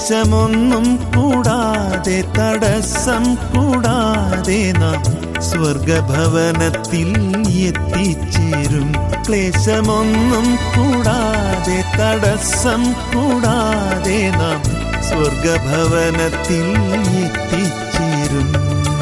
ക്ലേശമൊന്നും കൂടാതെ തടസ്സം കൂടാതെ നാം സ്വർഗഭവനത്തിൽ എത്തിച്ചേരും ക്ലേശമൊന്നും കൂടാതെ തടസ്സം കൂടാതെ നാം സ്വർഗഭവനത്തിൽ എത്തിച്ചേരും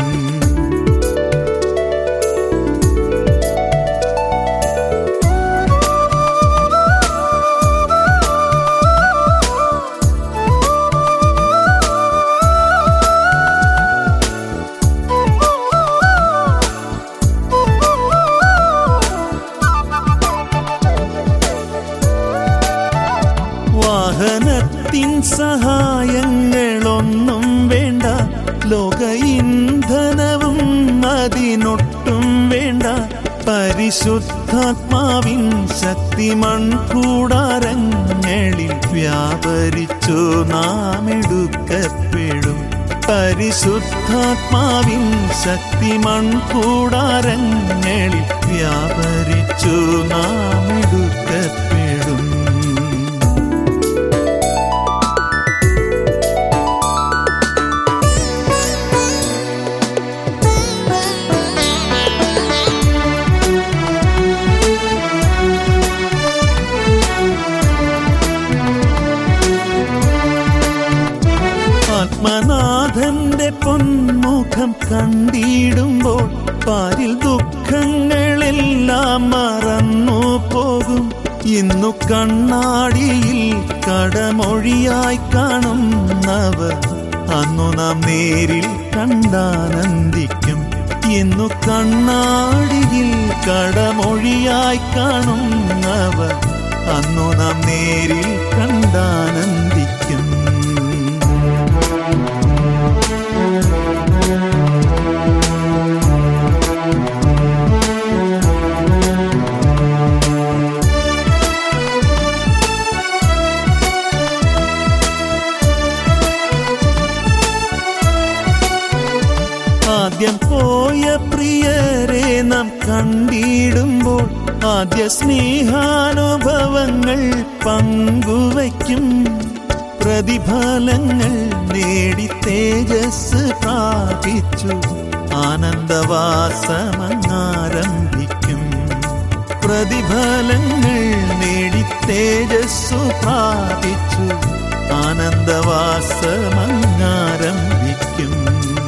വാഹനത്തിൻ സഹായങ്ങളൊന്നും വേണ്ട ലോക ഇന്ധനവും അതിനൊട്ടും വേണ്ട പരിശുദ്ധാത്മാവിൻ ശക്തി മൺകൂടാരങ്ങളിൽ വ്യാപരിച്ചു നാം എടുക്കപ്പെടും പരിശുദ്ധാത്മാവിൻ ശക്തി മൺകൂടാരങ്ങളിൽ വ്യാപരിച്ചു നാം എടുക്കപ്പെടും ആത്മനാഥന്റെ പൊന്മുഖം കണ്ടിടുമ്പോൾ പാരിൽ ദുഃഖങ്ങളെല്ലാം മറന്നു പോകും ഇന്നു കണ്ണാടിയിൽ കടമൊഴിയായി കാണുന്നവർ അന്നു നാം നേരിൽ കണ്ടാനന്ദിക്കും ഇന്നു കണ്ണാടിയിൽ കടമൊഴിയായി കാണുന്നവർ അന്നു നാം നേരിൽ കണ്ടാനന്ദിക്കും ആദ്യം പോയ പ്രിയരെ നാം കണ്ടിടുമ്പോൾ ആദ്യ സ്നേഹാനുഭവങ്ങൾ പങ്കുവയ്ക്കും പ്രതിഫലങ്ങൾ നേടി തേജസ് പ്രാപിച്ചു ആനന്ദവാസമങ്ങാരംഭിക്കും പ്രതിഫലങ്ങൾ നേടി തേജസ്സു പ്രാപിച്ചു ആനന്ദവാസമങ്ങാരംഭിക്കും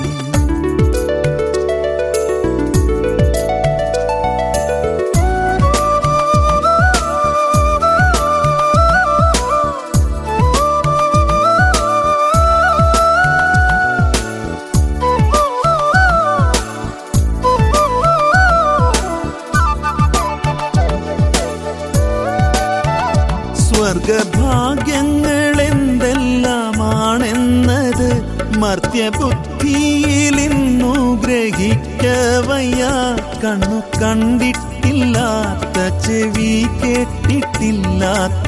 സ്വർഗഭാഗ്യങ്ങൾ എന്തെല്ലാമാണെന്നത് മർത്യബുദ്ധിയിൽ ഇന്നു ഗ്രഹിക്കവയ്യ കണ്ണു കണ്ടിട്ടില്ലാത്ത ചെവി കേട്ടിട്ടില്ലാത്ത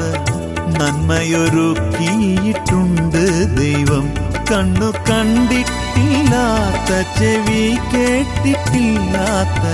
നന്മയൊരുക്കിയിട്ടുണ്ട് ദൈവം കണ്ണു കണ്ടിട്ടില്ലാത്ത ചെവി കേട്ടിട്ടില്ലാത്ത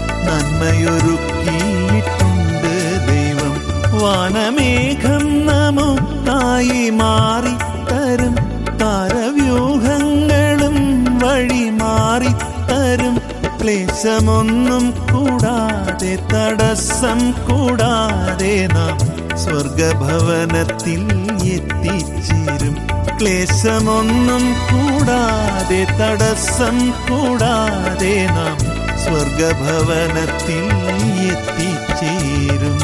നന്മയൊരുക്കിയിട്ടുണ്ട് ദൈവം വാനമേഘം നമുക്കായി മാറിത്തരും താരവ്യൂഹങ്ങളും വഴി മാറിത്തരും ക്ലേശമൊന്നും കൂടാതെ തടസ്സം കൂടാതെ നാം സ്വർഗഭവനത്തിൽ എത്തിച്ചേരും ക്ലേശമൊന്നും കൂടാതെ തടസ്സം കൂടാതെ നാം സ്വർഗഭവനത്തിൽ എത്തിച്ചേരും